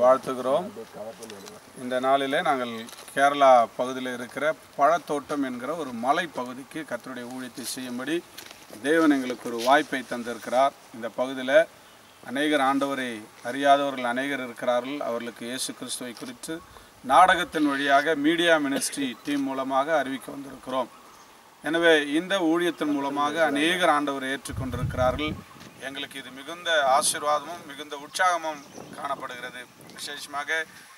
வாழ்த்துகிறோம் இந்த நாளிலே நாங்கள் கேரளா பகுதியில் இருக்கிற பழத்தோட்டம் என்கிற ஒரு மலை பகுதிக்கு கர்த்தருடைய ஊழியத்தை செய்யும்படி தேவன் எங்களுக்கு ஒரு வாய்ப்பை தந்திருக்கிறார் இந்த பகுதியில் அநேகர் ஆண்டவரை அறியாதவர்கள் அநேகர் இருக்கிறார்கள் அவர்களுக்கு இயேசு கிறிஸ்துவை குறித்து நாடகத்தின் வழியாக மீடியா மினிஸ்ட்ரி டீம் மூலமாக அறிவிக்க வந்திருக்கிறோம் எனவே இந்த ஊழியத்தின் மூலமாக அநேகர் ஆண்டவரை ஏற்றுக்கொண்டிருக்கிறார்கள் எங்களுக்கு இது மிகுந்த ஆசீர்வாதமும் மிகுந்த உற்சாகமும் காணப்படுகிறது விசேஷமாக